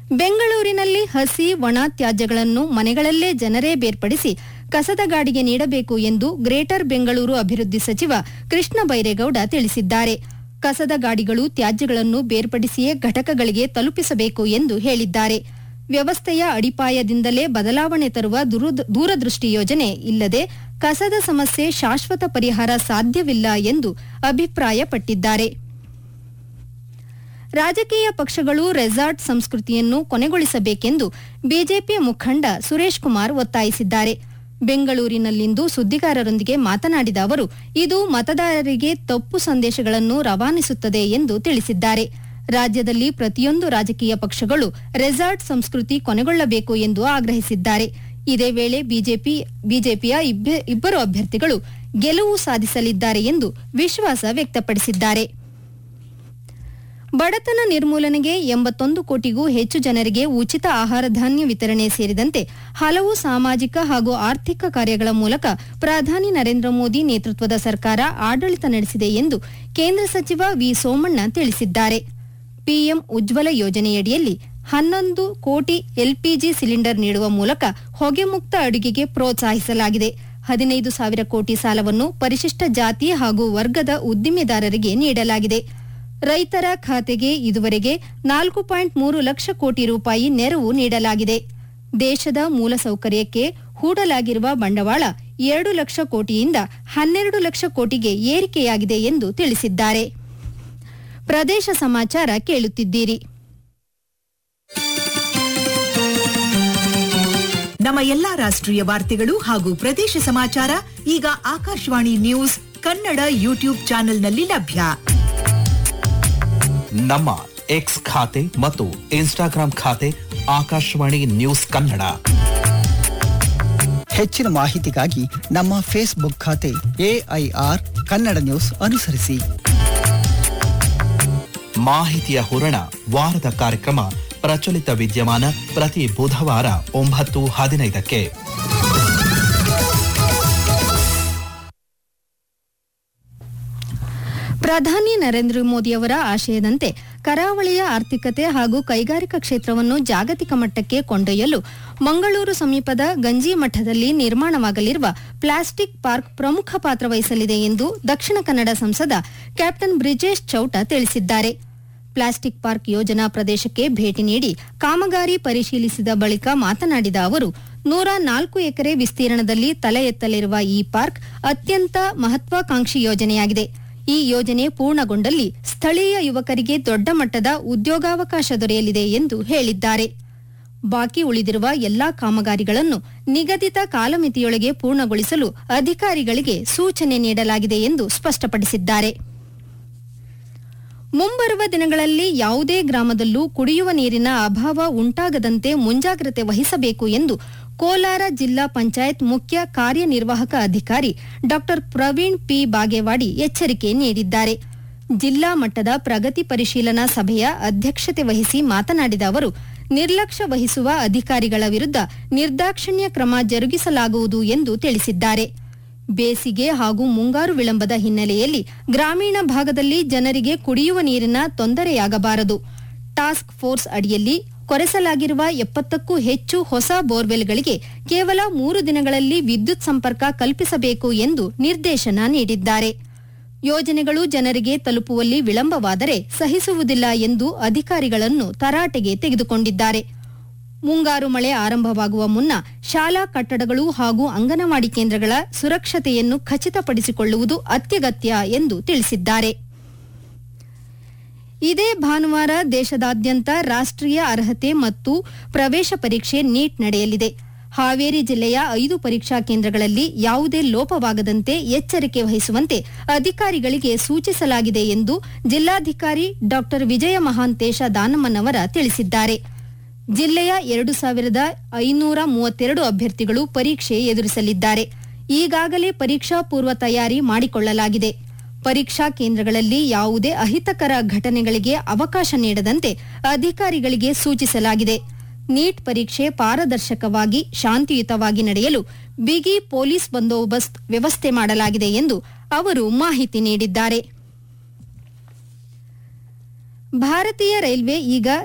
ಬೆಂಗಳೂರಿನಲ್ಲಿ ಹಸಿ ಒಣ ತ್ಯಾಜ್ಯಗಳನ್ನು ಮನೆಗಳಲ್ಲೇ ಜನರೇ ಬೇರ್ಪಡಿಸಿ ಕಸದ ಗಾಡಿಗೆ ನೀಡಬೇಕು ಎಂದು ಗ್ರೇಟರ್ ಬೆಂಗಳೂರು ಅಭಿವೃದ್ಧಿ ಸಚಿವ ಕೃಷ್ಣ ಬೈರೇಗೌಡ ತಿಳಿಸಿದ್ದಾರೆ ಕಸದ ಗಾಡಿಗಳು ತ್ಯಾಜ್ಯಗಳನ್ನು ಬೇರ್ಪಡಿಸಿಯೇ ಘಟಕಗಳಿಗೆ ತಲುಪಿಸಬೇಕು ಎಂದು ಹೇಳಿದ್ದಾರೆ ವ್ಯವಸ್ಥೆಯ ಅಡಿಪಾಯದಿಂದಲೇ ಬದಲಾವಣೆ ತರುವ ದುರುದ್- ದೂರದೃಷ್ಟಿ ಯೋಜನೆ ಇಲ್ಲದೆ ಕಸದ ಸಮಸ್ಯೆ ಶಾಶ್ವತ ಪರಿಹಾರ ಸಾಧ್ಯವಿಲ್ಲ ಎಂದು ಅಭಿಪ್ರಾಯಪಟ್ಟಿದ್ದಾರೆ ರಾಜಕೀಯ ಪಕ್ಷಗಳು ರೆಸಾರ್ಟ್ ಸಂಸ್ಕೃತಿಯನ್ನು ಕೊನೆಗೊಳಿಸಬೇಕೆಂದು ಬಿಜೆಪಿ ಮುಖಂಡ ಸುರೇಶ್ ಕುಮಾರ್ ಒತ್ತಾಯಿಸಿದ್ದಾರೆ ಬೆಂಗಳೂರಿನಲ್ಲಿಂದು ಸುದ್ದಿಗಾರರೊಂದಿಗೆ ಮಾತನಾಡಿದ ಅವರು ಇದು ಮತದಾರರಿಗೆ ತಪ್ಪು ಸಂದೇಶಗಳನ್ನು ರವಾನಿಸುತ್ತದೆ ಎಂದು ತಿಳಿಸಿದ್ದಾರೆ ರಾಜ್ಯದಲ್ಲಿ ಪ್ರತಿಯೊಂದು ರಾಜಕೀಯ ಪಕ್ಷಗಳು ರೆಸಾರ್ಟ್ ಸಂಸ್ಕೃತಿ ಕೊನೆಗೊಳ್ಳಬೇಕು ಎಂದು ಆಗ್ರಹಿಸಿದ್ದಾರೆ ಇದೇ ವೇಳೆ ಬಿಜೆಪಿ ಬಿಜೆಪಿಯ ಇಬ್ಬ- ಇಬ್ಬರು ಅಭ್ಯರ್ಥಿಗಳು ಗೆಲುವು ಸಾಧಿಸಲಿದ್ದಾರೆ ಎಂದು ವಿಶ್ವಾಸ ವ್ಯಕ್ತಪಡಿಸಿದ್ದಾರೆ ಬಡತನ ನಿರ್ಮೂಲನೆಗೆ ಎಂಬತ್ತೊಂದು ಕೋಟಿಗೂ ಹೆಚ್ಚು ಜನರಿಗೆ ಉಚಿತ ಆಹಾರ ಧಾನ್ಯ ವಿತರಣೆ ಸೇರಿದಂತೆ ಹಲವು ಸಾಮಾಜಿಕ ಹಾಗೂ ಆರ್ಥಿಕ ಕಾರ್ಯಗಳ ಮೂಲಕ ಪ್ರಧಾನಿ ನರೇಂದ್ರ ಮೋದಿ ನೇತೃತ್ವದ ಸರ್ಕಾರ ಆಡಳಿತ ನಡೆಸಿದೆ ಎಂದು ಕೇಂದ್ರ ಸಚಿವ ವಿ ಸೋಮಣ್ಣ ತಿಳಿಸಿದ್ದಾರೆ ಪಿಎಂ ಉಜ್ವಲ ಯೋಜನೆಯಡಿಯಲ್ಲಿ ಹನ್ನೊಂದು ಕೋಟಿ ಎಲ್ಪಿಜಿ ಸಿಲಿಂಡರ್ ನೀಡುವ ಮೂಲಕ ಹೊಗೆ ಮುಕ್ತ ಅಡುಗೆಗೆ ಪ್ರೋತ್ಸಾಹಿಸಲಾಗಿದೆ ಹದಿನೈದು ಸಾವಿರ ಕೋಟಿ ಸಾಲವನ್ನು ಪರಿಶಿಷ್ಟ ಜಾತಿ ಹಾಗೂ ವರ್ಗದ ಉದ್ದಿಮೆದಾರರಿಗೆ ನೀಡಲಾಗಿದೆ ರೈತರ ಖಾತೆಗೆ ಇದುವರೆಗೆ ನಾಲ್ಕು ಪಾಯಿಂಟ್ ಮೂರು ಲಕ್ಷ ಕೋಟಿ ರೂಪಾಯಿ ನೆರವು ನೀಡಲಾಗಿದೆ ದೇಶದ ಮೂಲಸೌಕರ್ಯಕ್ಕೆ ಹೂಡಲಾಗಿರುವ ಬಂಡವಾಳ ಎರಡು ಲಕ್ಷ ಕೋಟಿಯಿಂದ ಹನ್ನೆರಡು ಲಕ್ಷ ಕೋಟಿಗೆ ಏರಿಕೆಯಾಗಿದೆ ಎಂದು ತಿಳಿಸಿದ್ದಾರೆ ಪ್ರದೇಶ ಸಮಾಚಾರ ಕೇಳುತ್ತಿದ್ದೀರಿ ನಮ್ಮ ಎಲ್ಲಾ ರಾಷ್ಟ್ರೀಯ ವಾರ್ತೆಗಳು ಹಾಗೂ ಪ್ರದೇಶ ಸಮಾಚಾರ ಈಗ ಆಕಾಶವಾಣಿ ನ್ಯೂಸ್ ಕನ್ನಡ ಯೂಟ್ಯೂಬ್ ಚಾನೆಲ್ನಲ್ಲಿ ಲಭ್ಯ ನಮ್ಮ ಎಕ್ಸ್ ಖಾತೆ ಮತ್ತು ಇನ್ಸ್ಟಾಗ್ರಾಂ ಖಾತೆ ಆಕಾಶವಾಣಿ ನ್ಯೂಸ್ ಕನ್ನಡ ಹೆಚ್ಚಿನ ಮಾಹಿತಿಗಾಗಿ ನಮ್ಮ ಫೇಸ್ಬುಕ್ ಖಾತೆ ಎಐಆರ್ ಕನ್ನಡ ನ್ಯೂಸ್ ಅನುಸರಿಸಿ ಮಾಹಿತಿಯ ಹೂರಣ ವಾರದ ಕಾರ್ಯಕ್ರಮ ಪ್ರಚಲಿತ ವಿದ್ಯಮಾನ ಪ್ರತಿ ಬುಧವಾರ ಒಂಬತ್ತು ಹದಿನೈದಕ್ಕೆ ಪ್ರಧಾನಿ ನರೇಂದ್ರ ಮೋದಿಯವರ ಆಶಯದಂತೆ ಕರಾವಳಿಯ ಆರ್ಥಿಕತೆ ಹಾಗೂ ಕೈಗಾರಿಕಾ ಕ್ಷೇತ್ರವನ್ನು ಜಾಗತಿಕ ಮಟ್ಟಕ್ಕೆ ಕೊಂಡೊಯ್ಯಲು ಮಂಗಳೂರು ಸಮೀಪದ ಗಂಜಿಮಠದಲ್ಲಿ ನಿರ್ಮಾಣವಾಗಲಿರುವ ಪ್ಲಾಸ್ಟಿಕ್ ಪಾರ್ಕ್ ಪ್ರಮುಖ ಪಾತ್ರ ವಹಿಸಲಿದೆ ಎಂದು ದಕ್ಷಿಣ ಕನ್ನಡ ಸಂಸದ ಕ್ಯಾಪ್ಟನ್ ಬ್ರಿಜೇಶ್ ಚೌಟ ತಿಳಿಸಿದ್ದಾರೆ ಪ್ಲಾಸ್ಟಿಕ್ ಪಾರ್ಕ್ ಯೋಜನಾ ಪ್ರದೇಶಕ್ಕೆ ಭೇಟಿ ನೀಡಿ ಕಾಮಗಾರಿ ಪರಿಶೀಲಿಸಿದ ಬಳಿಕ ಮಾತನಾಡಿದ ಅವರು ನೂರ ನಾಲ್ಕು ಎಕರೆ ವಿಸ್ತೀರ್ಣದಲ್ಲಿ ತಲೆ ಎತ್ತಲಿರುವ ಈ ಪಾರ್ಕ್ ಅತ್ಯಂತ ಮಹತ್ವಾಕಾಂಕ್ಷಿ ಯೋಜನೆಯಾಗಿದೆ ಈ ಯೋಜನೆ ಪೂರ್ಣಗೊಂಡಲ್ಲಿ ಸ್ಥಳೀಯ ಯುವಕರಿಗೆ ದೊಡ್ಡ ಮಟ್ಟದ ಉದ್ಯೋಗಾವಕಾಶ ದೊರೆಯಲಿದೆ ಎಂದು ಹೇಳಿದ್ದಾರೆ ಬಾಕಿ ಉಳಿದಿರುವ ಎಲ್ಲಾ ಕಾಮಗಾರಿಗಳನ್ನು ನಿಗದಿತ ಕಾಲಮಿತಿಯೊಳಗೆ ಪೂರ್ಣಗೊಳಿಸಲು ಅಧಿಕಾರಿಗಳಿಗೆ ಸೂಚನೆ ನೀಡಲಾಗಿದೆ ಎಂದು ಸ್ಪಷ್ಟಪಡಿಸಿದ್ದಾರೆ ಮುಂಬರುವ ದಿನಗಳಲ್ಲಿ ಯಾವುದೇ ಗ್ರಾಮದಲ್ಲೂ ಕುಡಿಯುವ ನೀರಿನ ಅಭಾವ ಉಂಟಾಗದಂತೆ ಮುಂಜಾಗ್ರತೆ ವಹಿಸಬೇಕು ಎಂದು ಕೋಲಾರ ಜಿಲ್ಲಾ ಪಂಚಾಯತ್ ಮುಖ್ಯ ಕಾರ್ಯನಿರ್ವಾಹಕ ಅಧಿಕಾರಿ ಡಾ ಪ್ರವೀಣ್ ಪಿ ಬಾಗೇವಾಡಿ ಎಚ್ಚರಿಕೆ ನೀಡಿದ್ದಾರೆ ಜಿಲ್ಲಾ ಮಟ್ಟದ ಪ್ರಗತಿ ಪರಿಶೀಲನಾ ಸಭೆಯ ಅಧ್ಯಕ್ಷತೆ ವಹಿಸಿ ಮಾತನಾಡಿದ ಅವರು ನಿರ್ಲಕ್ಷ್ಯ ವಹಿಸುವ ಅಧಿಕಾರಿಗಳ ವಿರುದ್ಧ ನಿರ್ದಾಕ್ಷಿಣ್ಯ ಕ್ರಮ ಜರುಗಿಸಲಾಗುವುದು ಎಂದು ತಿಳಿಸಿದ್ದಾರೆ ಬೇಸಿಗೆ ಹಾಗೂ ಮುಂಗಾರು ವಿಳಂಬದ ಹಿನ್ನೆಲೆಯಲ್ಲಿ ಗ್ರಾಮೀಣ ಭಾಗದಲ್ಲಿ ಜನರಿಗೆ ಕುಡಿಯುವ ನೀರಿನ ತೊಂದರೆಯಾಗಬಾರದು ಟಾಸ್ಕ್ ಫೋರ್ಸ್ ಅಡಿಯಲ್ಲಿ ಕೊರೆಸಲಾಗಿರುವ ಎಪ್ಪತ್ತಕ್ಕೂ ಹೆಚ್ಚು ಹೊಸ ಬೋರ್ವೆಲ್ಗಳಿಗೆ ಕೇವಲ ಮೂರು ದಿನಗಳಲ್ಲಿ ವಿದ್ಯುತ್ ಸಂಪರ್ಕ ಕಲ್ಪಿಸಬೇಕು ಎಂದು ನಿರ್ದೇಶನ ನೀಡಿದ್ದಾರೆ ಯೋಜನೆಗಳು ಜನರಿಗೆ ತಲುಪುವಲ್ಲಿ ವಿಳಂಬವಾದರೆ ಸಹಿಸುವುದಿಲ್ಲ ಎಂದು ಅಧಿಕಾರಿಗಳನ್ನು ತರಾಟೆಗೆ ತೆಗೆದುಕೊಂಡಿದ್ದಾರೆ ಮುಂಗಾರು ಮಳೆ ಆರಂಭವಾಗುವ ಮುನ್ನ ಶಾಲಾ ಕಟ್ಟಡಗಳು ಹಾಗೂ ಅಂಗನವಾಡಿ ಕೇಂದ್ರಗಳ ಸುರಕ್ಷತೆಯನ್ನು ಖಚಿತಪಡಿಸಿಕೊಳ್ಳುವುದು ಅತ್ಯಗತ್ಯ ಎಂದು ತಿಳಿಸಿದ್ದಾರೆ ಇದೇ ಭಾನುವಾರ ದೇಶದಾದ್ಯಂತ ರಾಷ್ಟ್ರೀಯ ಅರ್ಹತೆ ಮತ್ತು ಪ್ರವೇಶ ಪರೀಕ್ಷೆ ನೀಟ್ ನಡೆಯಲಿದೆ ಹಾವೇರಿ ಜಿಲ್ಲೆಯ ಐದು ಪರೀಕ್ಷಾ ಕೇಂದ್ರಗಳಲ್ಲಿ ಯಾವುದೇ ಲೋಪವಾಗದಂತೆ ಎಚ್ಚರಿಕೆ ವಹಿಸುವಂತೆ ಅಧಿಕಾರಿಗಳಿಗೆ ಸೂಚಿಸಲಾಗಿದೆ ಎಂದು ಜಿಲ್ಲಾಧಿಕಾರಿ ಡಾ ವಿಜಯ ಮಹಾಂತೇಶ ದಾನಮ್ಮನವರ ತಿಳಿಸಿದ್ದಾರೆ ಜಿಲ್ಲೆಯ ಎರಡು ಸಾವಿರದ ಐನೂರ ಮೂವತ್ತೆರಡು ಅಭ್ಯರ್ಥಿಗಳು ಪರೀಕ್ಷೆ ಎದುರಿಸಲಿದ್ದಾರೆ ಈಗಾಗಲೇ ಪರೀಕ್ಷಾ ಪೂರ್ವ ತಯಾರಿ ಮಾಡಿಕೊಳ್ಳಲಾಗಿದೆ ಪರೀಕ್ಷಾ ಕೇಂದ್ರಗಳಲ್ಲಿ ಯಾವುದೇ ಅಹಿತಕರ ಘಟನೆಗಳಿಗೆ ಅವಕಾಶ ನೀಡದಂತೆ ಅಧಿಕಾರಿಗಳಿಗೆ ಸೂಚಿಸಲಾಗಿದೆ ನೀಟ್ ಪರೀಕ್ಷೆ ಪಾರದರ್ಶಕವಾಗಿ ಶಾಂತಿಯುತವಾಗಿ ನಡೆಯಲು ಬಿಗಿ ಪೊಲೀಸ್ ಬಂದೋಬಸ್ತ್ ವ್ಯವಸ್ಥೆ ಮಾಡಲಾಗಿದೆ ಎಂದು ಅವರು ಮಾಹಿತಿ ನೀಡಿದ್ದಾರೆ ಭಾರತೀಯ ರೈಲ್ವೆ ಈಗ